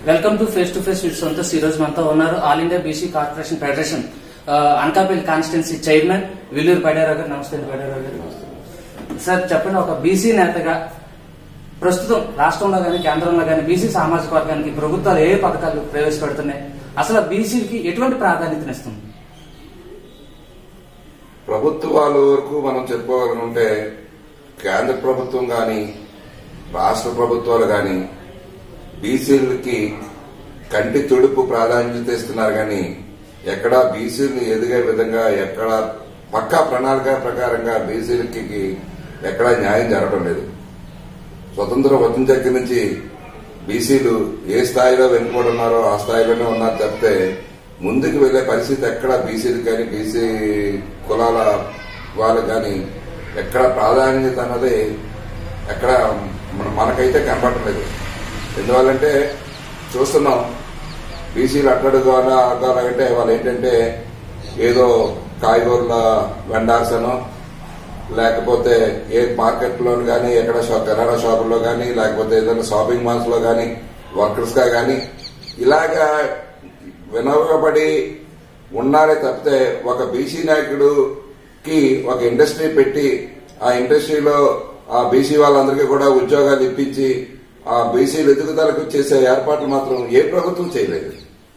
Welcome to face to face with Santosh ఈ రోజు మనతో ఉన్నారు all India BC corporation federation ఆ, అనకాపల్లి కాన్స్టిట్యున్సీ చైర్మన్ విల్లూరు పైడారావు గారు నమస్తే అండి పైడారావు గారు సార్ చెప్పండి ఒక బీసీ నేతగా ప్రస్తుతం రాష్ట్రంలో కానీ కేంద్రంలో కానీ బీసీ సామాజిక వర్గానికి ప్రభుత్వాలు ఏ పథకాలు ప్రవేశపెడుతున్నాయి అసలు బీసీకి ఎటువంటి ప్రాధాన్యతనిస్తుంది ప్రభుత్వాల వరకు మనం చెప్పుకోవాలనుకుంటే కేంద్ర ప్రభుత్వం గాని రాష్ట్ర ప్రభుత్వాలు గాని బీసీలకి కంటి తుడుపు ప్రాధాన్యత ఇస్తున్నారు కానీ ఎక్కడా బీసీలు ఎదిగే విధంగా ఎక్కడ పక్కా ప్రణాళిక ప్రకారంగా బీసీలకి ఎక్కడా న్యాయం జరగడం లేదు స్వతంత్రం వచ్చిన దగ్గర నుంచి బీసీలు ఏ స్థాయిలో వెనుకబడి ఉన్నారో ఆ స్థాయిలోనే ఉన్నారు తప్పితే ముందుకు వెళ్లే పరిస్థితి ఎక్కడ బీసీలు కానీ బీసీ కులాల వాళ్ళు కానీ ఎక్కడ ప్రాధాన్యత అన్నది ఎక్కడ మన- మనకైతే కనపడలేదు ఎందువల్లంటే చూస్తున్నాం బీసీలు అట్టడుగా అడ్డాలంటే వాళ్ళు ఏంటంటే ఏదో కాయగూరల వెండార్స్ అనో లేకపోతే ఏ మార్కెట్ లో కానీ ఎక్కడ షా- కిరాణా షాపుల్లో కానీ లేకపోతే ఏదైనా షాపింగ్ మాల్స్ లో కానీ వర్కర్స్ గా కానీ ఇలాగా వినవబడి ఉన్నారే తప్పితే ఒక బీసీ నాయకుడుకి ఒక ఇండస్ట్రీ పెట్టి ఆ ఇండస్ట్రీలో ఆ బీసీ వాళ్ళందరికీ కూడా ఉద్యోగాలు ఇప్పించి ఆ బీసీలు ఎదుగుదలకు చేసే ఏర్పాట్లు మాత్రం ఏ ప్రభుత్వం చేయలేదు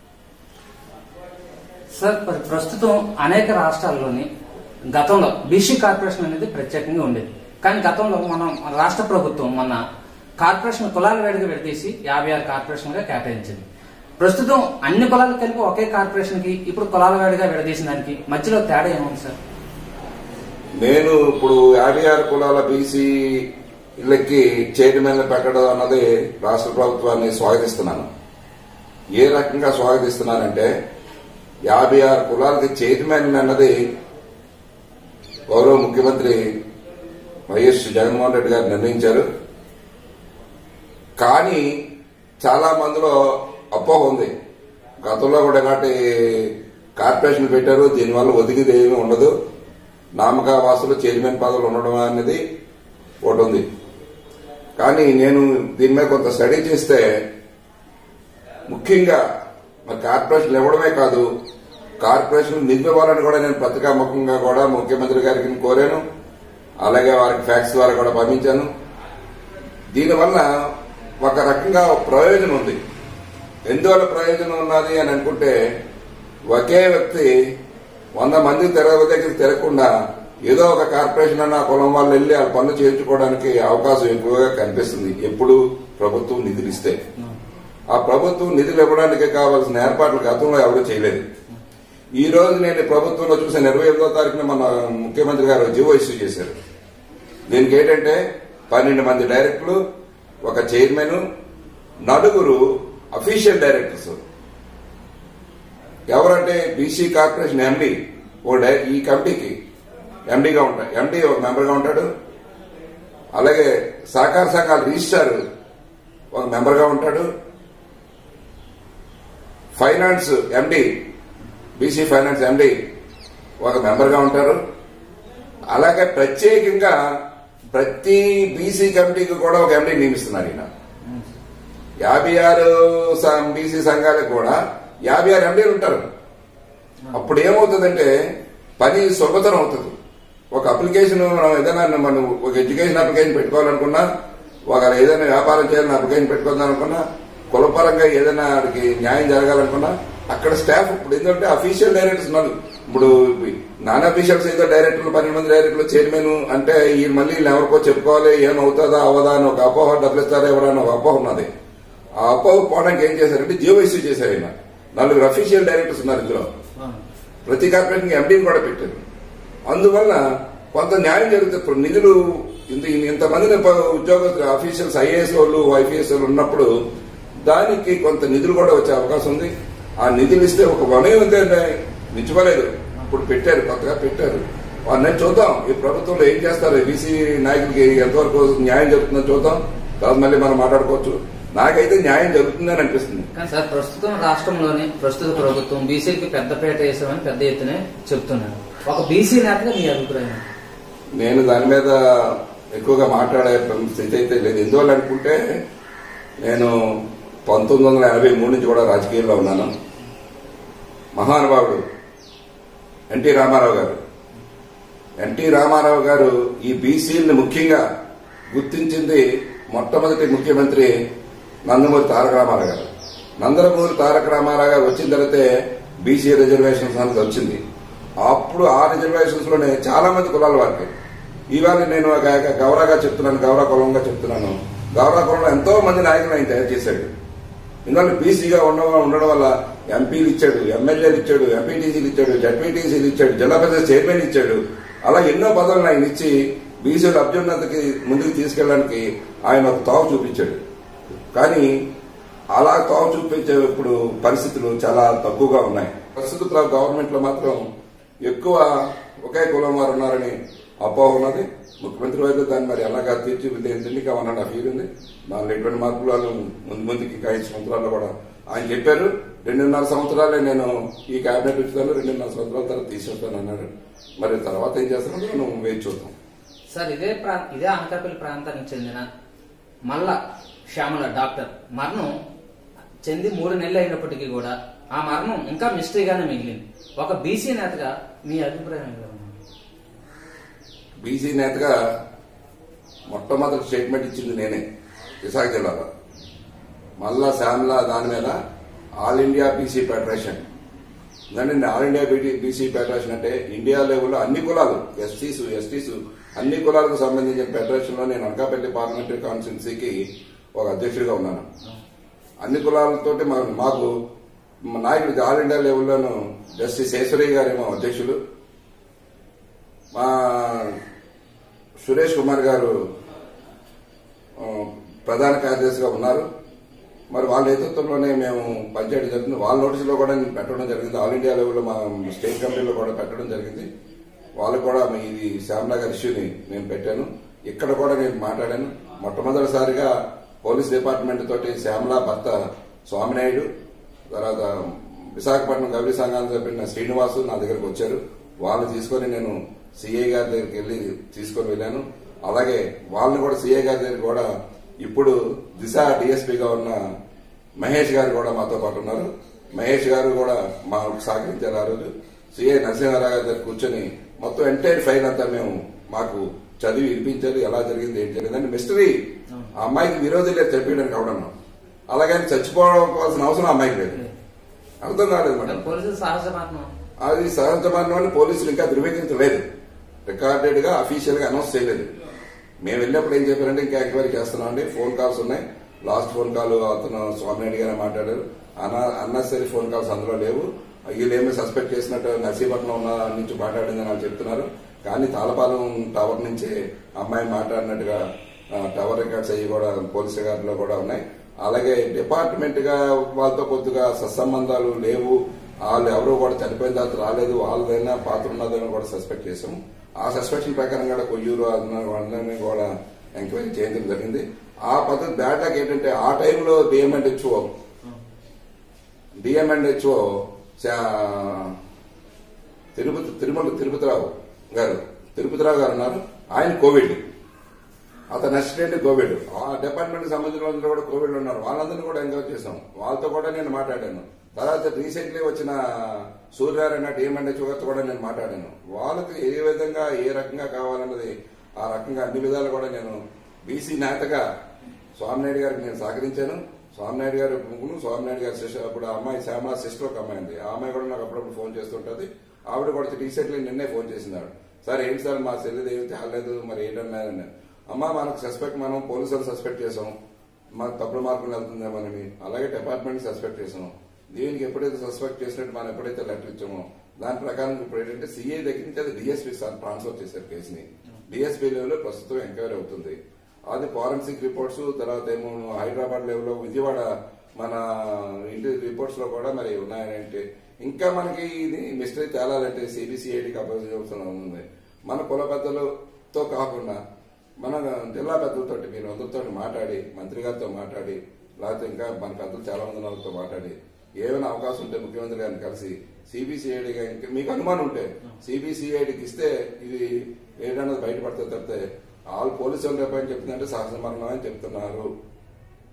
సార్ మరి ప్రస్తుతం అనేక రాష్ట్రాల్లోని గతంలో బీసీ కార్పొరేషన్ అనేది ప్రత్యేకంగా ఉండేది కానీ గతంలో మనం మన రాష్ట్ర ప్రభుత్వం మన కార్పొరేషన్ కులాల వేడిగా విడదీసి యాభై ఆరు కార్పొరేషన్ గా కేటాయించింది ప్రస్తుతం అన్ని కులాలు కలిపి ఒకే కార్పొరేషన్ కి ఇప్పుడు కులాల వేడిగా విడదీసిన దానికి మధ్యలో తేడా ఏముంది సార్ నేను ఇప్పుడు యాభై ఆరు కులాల బీసీ ఇళ్ళకి చైర్మన్లు పెట్టడం అన్నది రాష్ట్ర ప్రభుత్వాన్ని స్వాగతిస్తున్నాను ఏ రకంగా స్వాగతిస్తున్నానంటే యాభై ఆరు కులాలకి చైర్మన్ అన్నది గౌరవ ముఖ్యమంత్రి వైఎస్ జగన్మోహన్ రెడ్డి గారు నిర్ణయించారు కానీ చాలా మందిలో అపోహ ఉంది గతంలో కూడా ఇలాంటి కార్పొరేషన్ పెట్టారు దీనివల్ల ఒదిగిది ఏమీ ఉండదు నామక వాసులు చైర్మన్ పదవులు ఉండడం అనేది ఒకటి ఉంది కానీ నేను దీని మీద కొంత స్టడీ చేస్తే ముఖ్యంగా మరి కార్పొరేషన్లు ఇవ్వడమే కాదు కార్పొరేషన్ నిలిపివ్వాలని కూడా నేను పత్రికాముఖంగా కూడా ముఖ్యమంత్రి గారికి కోరాను అలాగే వారికి ఫ్యాక్స్ ద్వారా కూడా పంపించాను దీనివల్ల ఒక రకంగా ఒక ప్రయోజనం ఉంది ఎందువల్ల ప్రయోజనం ఉన్నది అని అనుకుంటే ఒకే వ్యక్తి వంద మంది తెరవ దగ్గర తిరగకుండా ఏదో ఒక కార్పొరేషన్ అన్న కులం వాళ్ళు వెళ్ళి ఆ పనులు చేయించుకోవడానికి అవకాశం ఎక్కువగా కనిపిస్తుంది ఎప్పుడు ప్రభుత్వం నిధులు ఇస్తే ఆ ప్రభుత్వం నిధులు ఇవ్వడానికి కావాల్సిన ఏర్పాట్లు గతంలో ఎవరూ చేయలేదు ఈ రోజు నేను ప్రభుత్వంలో చూసిన ఇరవై ఎనిమిదో తారీఖున మన ముఖ్యమంత్రి గారు జీవో ఇష్యూ చేశారు దీనికి ఏంటంటే పన్నెండు మంది డైరెక్టర్లు ఒక చైర్మన్ నలుగురు అఫీషియల్ డైరెక్టర్స్ ఎవరంటే బీసీ కార్పొరేషన్ ఎండి ఓ డై- ఈ కమిటీకి ఎండీగా ఉంటాడు ఎండీ ఒక మెంబర్గా ఉంటాడు అలాగే సహకార సంఘాల రిజిస్ట్రార్ ఒక మెంబర్గా ఉంటాడు finance MD BC finance MD ఒక మెంబర్గా ఉంటారు అలాగే ప్రత్యేకంగా ప్రతి బీసీ కమిటీకి కూడా ఒక ఎండీ నియమిస్తున్నారు ఈయన యాభై ఆరు బీసీ సంఘాలకు కూడా యాభై ఆరు ఎండీలు ఉంటారు అప్పుడు ఏమవుతుందంటే పని సులభతరం అవుతుంది ఒక అప్లికేషన్ మనం ఏదైనా మనం ఒక ఎడ్యుకేషన్ అప్లికేషన్ పెట్టుకోవాలనుకున్నా ఒక ఏదైనా వ్యాపారం చేయాలని అప్లికేషన్ పెట్టుకోవాలనుకున్నా కులపరంగా ఏదైనా వాడికి న్యాయం జరగాలనుకున్నా అక్కడ స్టాఫ్ ఇప్పుడు ఏంటంటే అఫీషియల్ డైరెక్టర్స్ ఉన్నారు ఇప్పుడు నాన్ అఫీషియల్స్ ఏదో డైరెక్టర్లు పన్నెండు మంది డైరెక్టర్లు చైర్మన్ అంటే ఈ మళ్ళీ వీళ్ళు ఎవరికో చెప్పుకోవాలి ఏమవుతుందా అవదా అని ఒక అపోహ డబ్బులు ఇస్తారా ఎవరా అని ఒక అపోహ ఉన్నది ఆ అపోహ పోవడానికి ఏం చేశారంటే జియో ఇష్యూ చేశారు ఆయన నలుగురు అఫీషియల్ డైరెక్టర్స్ ఉన్నారు ఇందులో ప్రతి కార్పొరేషన్ ఎండీని కూడా పెట్టారు అందువల్ల కొంత న్యాయం జరుగుతుంది ఇప్పుడు నిధులు ఇంత ఇంతమందిని ప- ఉద్యోగస్తులు ఆఫీషియల్స్ ఐఏఎస్ వాళ్ళు ఐపీఎస్ వాళ్ళు ఉన్నప్పుడు దానికి కొంత నిధులు కూడా వచ్చే అవకాశం ఉంది ఆ నిధులు ఇస్తే ఒక వనయం ఉందంటే మించుకోలేదు ఇప్పుడు పెట్టారు కొత్తగా పెట్టారు వాళ్ళని చూద్దాం ఈ ప్రభుత్వంలో ఏం చేస్తారు బీసీ నాయకులకి ఎంతవరకు న్యాయం జరుగుతుందో చూద్దాం తర్వాత మళ్ళీ మనం మాట్లాడుకోవచ్చు నాకైతే న్యాయం జరుగుతుందని అనిపిస్తుంది కానీ సార్ ప్రస్తుతం రాష్ట్రంలోని ప్రస్తుత ప్రభుత్వం బీసీలకి పెద్దపేట వేసామని పెద్ద ఎత్తున చెప్తున్నారు ఒక బీసీ నేతగా మీ అభిప్రాయం నేను దాని మీద ఎక్కువగా మాట్లాడే స్థితి అయితే లేదు ఎందువల్ల అనుకుంటే నేను పంతొమ్మిది వందల ఎనభై మూడు నుంచి కూడా రాజకీయాల్లో ఉన్నాను మహానుభావుడు ఎన్టీ రామారావు గారు ఎన్టీ రామారావు గారు ఈ బీసీలను ముఖ్యంగా గుర్తించింది మొట్టమొదటి ముఖ్యమంత్రి నందమూరి తారక రామారావు గారు నందమూరి తారక రామారావు గారు వచ్చిన తర్వాతే బీసీ రిజర్వేషన్స్ అనేది వచ్చింది అప్పుడు ఆ రిజర్వేషన్స్ లోనే చాలా మంది కులాల వారికి ఇవాళ నేను ఒక ఒక గౌరవగా చెప్తున్నాను గౌరవ కులంగా చెప్తున్నాను గౌరవ కులంలో ఎంతో మంది నాయకులు ఆయన తయారు చేశాడు ఇందులో బీసీగా ఉండడం ఉండడం వల్ల ఎంపీలు ఇచ్చాడు ఎమ్మెల్యేలు ఇచ్చాడు ఎంపీటీసీలు ఇచ్చాడు జడ్పీటీసీలు ఇచ్చాడు జిల్లా పరిషత్ చైర్మన్ ఇచ్చాడు అలా ఎన్నో పదవులను ఆయన ఇచ్చి బీసీల అభ్యున్నతికి ముందుకు తీసుకెళ్ళడానికి ఆయన ఒక తావు చూపించాడు కానీ అలా తావు చూపించే ఇప్పుడు పరిస్థితులు చాలా తక్కువగా ఉన్నాయి ప్రస్తుత గవర్నమెంట్ లో మాత్రం ఎక్కువ ఒకే కులం వారు ఉన్నారని అపోహ ఉన్నది ముఖ్యమంత్రి వారితో దాన్ని మరి ఎలాగా తీర్చిదిద్దేందుకు ఇంకా వన్ అండ్ హాఫ్ ఇయర్ ఉంది దానిలో ఎటువంటి మార్పులు వాళ్ళు ముందు ముందుకి ఇంకా ఐదు సంవత్సరాల్లో కూడా ఆయన చెప్పారు రెండున్నర సంవత్సరాలే నేను ఈ కేబినెట్ వచ్చాను రెండున్నర సంవత్సరాల తర్వాత తీసేస్తాను అన్నాడు మరి తర్వాత ఏం చేస్తానో మనం వేచి చూద్దాం సార్ ఇదే ప్రా ఇదే అనకాపల్లి ప్రాంతానికి చెందిన మల్ల శ్యామల డాక్టర్ మరణం చెంది మూడు నెలలు అయినప్పటికీ కూడా ఆ మరణం ఇంకా మిస్టరీగానే మిగిలింది ఒక బీసీ నేతగా మీ అభిప్రాయం ఎలా ఉంది? బీసీ నేతగా మొట్టమొదటి స్టేట్మెంట్ ఇచ్చింది నేనే విశాఖ జిల్లాలో మళ్ళా శ్యామ్లా దాని మీద ఆల్ ఇండియా బీసీ ఫెడరేషన్ ఎందుకంటే ఆల్ ఇండియా బీసీ ఫెడరేషన్ అంటే ఇండియా లెవెల్లో అన్ని కులాలు ఎస్టీస్ ఎస్టీస్ అన్ని కులాలకు సంబంధించిన ఫెడరేషన్ లో నేను అనకాపల్లి పార్లమెంటరీ కాన్స్టిట్యున్సీకి ఒక అధ్యక్షుడిగా ఉన్నాను అన్ని కులాలతోటి మా- మాకు మా నాయకుడు ఆల్ ఇండియా లెవెల్లోనూ జస్టిస్ ఈశ్వరయ్య గారేమో అధ్యక్షులు మా సురేష్ కుమార్ గారు ఆ, ప్రధాన కార్యదర్శిగా ఉన్నారు మరి వాళ్ళ నేతృత్వంలోనే మేము పంచాయతీ జరుగుతుంది వాళ్ళ నోటీసులో కూడా నేను పెట్టడం జరిగింది ఆల్ ఇండియా లెవెల్లో మా స్టేట్ కమిటీలో కూడా పెట్టడం జరిగింది వాళ్ళకు కూడా మీ ఇది శ్యామ్నగర్ ఇష్యూని నేను పెట్టాను ఇక్కడ కూడా నేను మాట్లాడాను మొట్టమొదటిసారిగా పోలీస్ డిపార్ట్మెంట్ తోటి శ్యామల భర్త స్వామినాయుడు తర్వాత విశాఖపట్నం గౌరీ సంఘానికి చెప్పిన శ్రీనివాసు నా దగ్గరకు వచ్చారు వాళ్ళు తీసుకొని నేను సిఐ గారి దగ్గరికి వెళ్ళి తీసుకొని వెళ్ళాను అలాగే వాళ్ళని కూడా సిఐ గారి దగ్గర కూడా ఇప్పుడు దిశ డిఎస్పీగా ఉన్న మహేష్ గారు కూడా మాతో పాటు ఉన్నారు మహేష్ గారు కూడా మాకు సహకరించారు ఆ రోజు సిఐ నరసింహారావు గారి దగ్గర కూర్చొని మొత్తం ఎంటైర్ ఫైల్ అంతా మేము మాకు చదివి వినిపించారు ఎలా జరిగింది ఏం జరిగింది అంటే మిస్టరీ ఆ అమ్మాయికి విరోధి లేదు చెప్పడానికి అవడం అలాగని చచ్చిపోవాల్సిన అవసరం ఆ అమ్మాయికి లేదు అర్థం కాలేదు అంటే మేడం పోలీసులు సహజ మరణం అది సహజ మరణం పోలీసులు ఇంకా ధృవీకరించలేదు రికార్డెడ్ గా అఫీషియల్ గా అనౌన్స్ చేయలేదు మేము వెళ్ళినప్పుడు ఏం చెప్పారంటే ఇంకా ఎంక్వైరీ చేస్తున్నాం అండి ఫోన్ కాల్స్ ఉన్నాయి లాస్ట్ ఫోన్ కాల్ అతను స్వామినాయుడు గారే మాట్లాడారు అన్న అన్నసరి ఫోన్ కాల్స్ అందులో లేవు వీళ్ళేమో సస్పెక్ట్ చేసినట్టు నర్సీపట్నం ఉన్న నుంచి మాట్లాడిందని వాళ్ళు చెప్తున్నారు కానీ తాళపాలెం టవర్ నుంచి అమ్మాయి మాట్లాడినట్టుగా ఆ, టవర్ రికార్డ్స్ అయ్యి కూడా పోలీస్ రికార్డులో కూడా ఉన్నాయి అలాగే డిపార్ట్మెంట్ గా వాళ్ళతో కొద్దిగా సత్సంబంధాలు లేవు వాళ్ళు ఎవరు కూడా చనిపోయిన తర్వాత రాలేదు వాళ్ళదైనా పాత్ర ఉన్నదని కూడా సస్పెక్ట్ చేశాము ఆ సస్పెక్షన్ ప్రకారం కూడా కొయ్యూరు అన్న- వాళ్ళని కూడా ఎంక్వైరీ చేయడం జరిగింది ఆ పద్ధతి బ్యాడ్ లక్ ఏంటంటే ఆ టైంలో డిఎంఎండ్హెచ్ఓ డిఎంఎండ్హెచ్ఓ తిరుపతి తిరుమల తిరుపతిరావు గారు తిరుపతిరావు గారు ఉన్నారు ఆయన కోవిడ్ అతని అసిస్టెంట్ కోవిడ్ ఆ డిపార్ట్మెంట్ కి సంబంధించిన వాళ్ళు కూడా కోవిడ్ ఉన్నారు వాళ్ళందరినీ కూడా ఎంకరేజ్ చేశాం వాళ్ళతో కూడా నేను మాట్లాడాను తర్వాత రీసెంట్లీ వచ్చిన సూర్యారాయణ డిఎంఎండ్ గారితో కూడా నేను మాట్లాడాను వాళ్ళకి ఏ విధంగా ఏ రకంగా కావాలన్నది ఆ రకంగా అన్ని విధాలు కూడా నేను బీసీ నేతగా స్వామినాయుడు గారికి నేను సహకరించాను స్వామినాయుడు గారు ముగ్గురు స్వామినాయుడు గారి సిస్టర్ అప్పుడు ఆ అమ్మాయి శ్యామల సిస్టర్ ఒక అమ్మాయి ఉంది ఆ అమ్మాయి కూడా నాకు అప్పుడప్పుడు ఫోన్ చేస్తుంటది ఆవిడ కూడా రీసెంట్లీ నిన్నే ఫోన్ చేసింది ఆవిడ సార్ ఏంటి సార్ మా చెల్లిది ఏమి తేలేదు మరి ఏంటన్నారని అమ్మా మనకు సస్పెక్ట్ మనం పోలీసులు సస్పెక్ట్ చేసాం మాకు తప్పుడు మార్కులు వెళ్తుందేమోనని అలాగే డిపార్ట్మెంట్ సస్పెక్ట్ చేసాం దీనికి ఎప్పుడైతే సస్పెక్ట్ చేసినట్టు మనం ఎప్పుడైతే లెటర్ ఇచ్చామో దాని ప్రకారం ఇప్పుడు ఏంటంటే సిఐ దగ్గర నుంచి అది డిఎస్పీ సార్ ట్రాన్స్ఫర్ చేశారు కేసుని డిఎస్పీ లెవెల్లో ప్రస్తుతం ఎంక్వైరీ అవుతుంది అది ఫారెన్సిక్ రిపోర్ట్స్ తర్వాత ఏమో హైదరాబాద్ లెవెల్లో విజయవాడ మన ఇంటి రిపోర్ట్స్ లో కూడా మరి ఉన్నాయంటే ఇంకా మనకి ఇది మిస్టరీ తేలాలంటే సిబిసిఐడికి అపోజిషన్ ఉంది మన కుల పెద్దలతో కాకుండా మన జిల్లా పెద్దలతో మీరు అందరితో మాట్లాడి మంత్రి గారితో మాట్లాడి లేకపోతే ఇంకా మన పెద్దలు చాలా మంది వాళ్ళతో మాట్లాడి ఏమైనా అవకాశం ఉంటే ముఖ్యమంత్రి గారిని కలిసి సిబిసిఐడిగా ఇంకా మీకు అనుమానం ఉంటే సిబిసిఐడికి ఇస్తే ఇది ఏంటన్నది బయటపడితే తప్పితే ఆల్ పోలీసు వాళ్ళు రేపు చెప్తుందంటే సహజ మరణం అని చెప్తున్నారు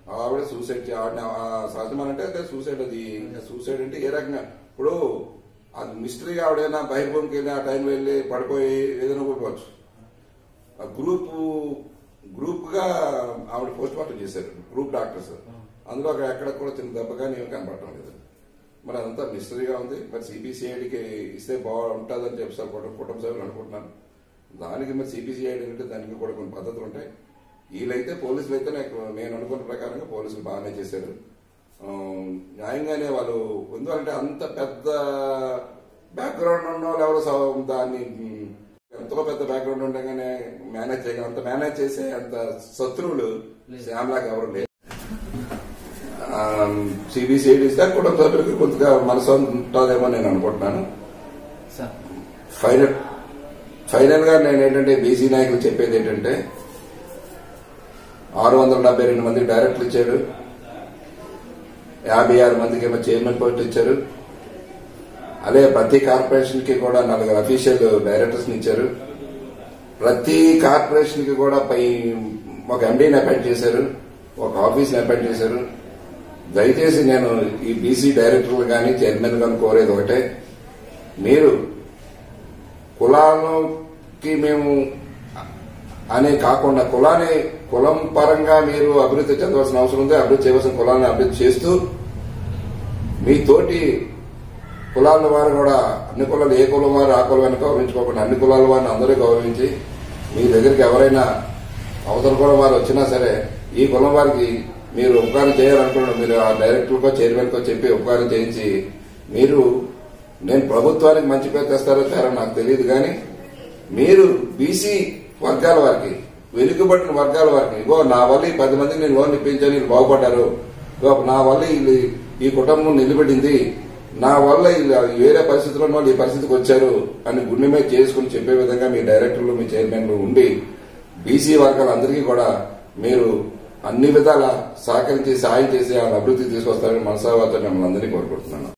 ఆవిడ సూసైడ్ చే- ఆవిడ సహజమనంటే అదే సూసైడ్ అది సూసైడ్ అంటే ఏ రకంగా ఇప్పుడు అది మిస్టరీగా ఆవిడైనా బహిర్భూమికి వెళ్ళి ఆ టైంలో వెళ్ళి పడిపోయి ఏదైనా పోవచ్చు ఆ గ్రూప్ గ్రూప్ గా ఆవిడ పోస్ట్ మార్టం చేశారు గ్రూప్ డాక్టర్స్ అందులో అక్కడ ఎక్కడ కూడా చిన్న దెబ్బ కానీ ఏమి కనపడటం లేదు మరి అదంతా మిస్టరీగా ఉంది మరి సిబిసిఐడికి ఇస్తే బాగుంటుందని చెప్పి సార్ కుటుంబ కుటుంబ సభ్యులు అనుకుంటున్నాను దానికి మరి సిబిసిఐడి అంటే దానికి కూడా కొన్ని పద్ధతులు ఉంటాయి వీళ్ళైతే పోలీసులు అయితే నాకు నేను అనుకున్న ప్రకారంగా పోలీసులు బాగానే చేశారు ఆ, న్యాయంగానే వాళ్ళు ఎందుకంటే అంత పెద్ద బ్యాక్గ్రౌండ్ ఉన్న వాళ్ళు ఎవరు స- దాన్ని మ్, ఎంతో పెద్ద బ్యాక్గ్రౌండ్ ఉండగానే మేనేజ్ చేయగల అంత మేనేజ్ చేసే అంత శత్రువులు శ్యామ్లాగా ఎవరు లేరు సిబిసిఐడి ఇస్తే కుటుంబ సభ్యులకి కొద్దిగా మనసు ఉంటుందేమో నేను అనుకుంటున్నాను సార్ ఫైనల్ ఫైనల్ గా నేను ఏంటంటే బీసీ నాయకులు చెప్పేది ఏంటంటే ఆరు వందల డెబ్బై రెండు మందికి డైరెక్టర్లు ఇచ్చారు యాభై ఆరు మందికి ఏమో చైర్మన్ పోస్ట్ ఇచ్చారు అదే ప్రతి కార్పొరేషన్ కి కూడా నలుగురు అఫీషియల్ డైరెక్టర్స్ ఇచ్చారు ప్రతి కార్పొరేషన్ కి కూడా పై ఒక ఎండీని అపాయింట్ చేశారు ఒక ఆఫీస్ అపాయింట్ చేశారు దయచేసి నేను ఈ బీసీ డైరెక్టర్లు కానీ చైర్మన్ కానీ కోరేది ఒకటే మీరు కులాలకి మేము అనే కాకుండా కులాన్ని కులం పరంగా మీరు అభివృద్ధి చెందవలసిన అవసరం ఉంది అభివృద్ధి చేయవలసిన కులాన్ని అభివృద్ధి చేస్తూ మీ తోటి కులాల వారు కూడా అన్ని కులాలు ఏ కులం వారు ఆ కులమైన గౌరవించుకోకుండా అన్ని కులాల వారిని అందరూ గౌరవించి మీ దగ్గరికి ఎవరైనా అవతల కులం వారు వచ్చినా సరే ఈ కులం వారికి మీరు ఉపకారం చేయాలనుకున్న మీరు ఆ డైరెక్టర్కో చైర్మన్కో చెప్పి ఉపకారం చేయించి మీరు నేను ప్రభుత్వానికి మంచి పేరు తెస్తారో తేరో నాకు తెలియదు కానీ మీరు బీసీ వర్గాల వారికి వెనుకబడిన వర్గాల వారికి ఇగో నా వల్ల ఈ పది మందికి నేను లోన్ ఇప్పించాను వీళ్ళు బాగుపడ్డారు ఇగో నా వల్ల వీళ్ళు ఈ కుటుంబం నిలబడింది నా వల్ల వీళ్ళు వేరే పరిస్థితుల్లో ఉన్న వాళ్ళు ఈ పరిస్థితికి వచ్చారు అని గుండె మీద చేసుకుని చెప్పే విధంగా మీ డైరెక్టర్లు మీ చైర్మన్లు ఉండి బీసీ వర్గాలందరికీ కూడా మీరు అన్ని విధాల సహకరించి సాయం చేసి వాళ్ళ అభివృద్ధి తీసుకొస్తారని మనసావాతో మిమ్మల్ని అందరినీ కోరుకుంటున్నాను